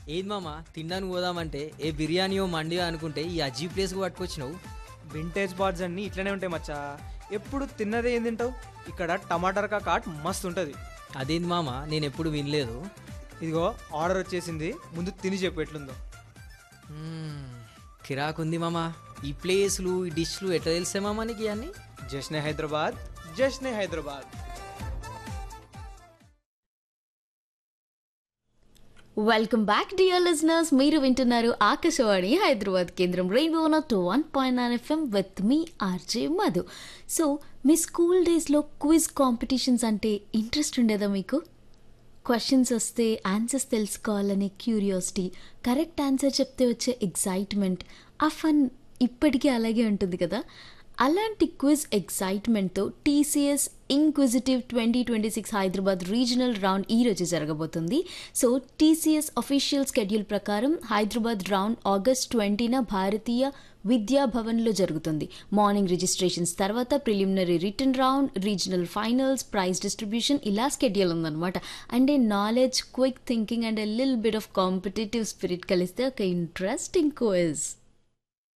ఏది మామ తినడానికి పోదామంటే ఏ బిర్యానీయో మండియో అనుకుంటే ఈ అజీ ప్లేస్కి పట్టుకొచ్చినావు వింటేజ్ బార్డ్స్ అన్నీ ఇట్లనే ఉంటాయి మచ్చా ఎప్పుడు తిన్నదే ఏం తింటావు ఇక్కడ టమాటర్ కాట్ మస్తు ఉంటుంది అదేంది మామ నేను ఎప్పుడు వినలేదు ఇదిగో ఆర్డర్ వచ్చేసింది ముందు తిని చెప్పు ఎట్లుందో మ్మ్, కిరాకుంది మామ ఈ ప్లేస్లు ఈ డిష్లు ఎట్లా తెలిసే మామ నీకు ఇవన్నీ Jashne Hyderabad Jashne Hyderabad welcome back dear listeners మీరు వింటున్నారు ఆకాశవాణి హైదరాబాద్ కేంద్రం rainbow two one point nine FM with me RJ Madhu so మీ స్కూల్ డేస్లో క్విజ్ కాంపిటీషన్స్ అంటే ఇంట్రెస్ట్ ఉండేదా మీకు క్వశ్చన్స్ వస్తే ఆన్సర్స్ తెలుసుకోవాలనే క్యూరియాసిటీ కరెక్ట్ ఆన్సర్ చెప్తే వచ్చే ఎగ్జైట్మెంట్ ఆ ఫన్ ఇప్పటికీ అలాగే ఉంటుంది కదా అలాంటి క్విజ్ ఎగ్జైట్మెంట్తో TCS inquisitive twenty twenty six Hyderabad regional round ఈ రోజు జరగబోతుంది సో టీసీఎస్ అఫీషియల్ స్కెడ్యూల్ ప్రకారం Hyderabad round August twenty Bharatiya Vidya భవన్లో జరుగుతుంది మార్నింగ్ రిజిస్ట్రేషన్స్ తర్వాత preliminary written round regional finals prize distribution ఇలా స్కెడ్యూల్ ఉందన్నమాట అంటే knowledge quick thinking and a లిల్ బిట్ ఆఫ్ కాంపిటేటివ్ స్పిరిట్ కలిస్తే ఒక ఇంట్రెస్టింగ్ క్విజ్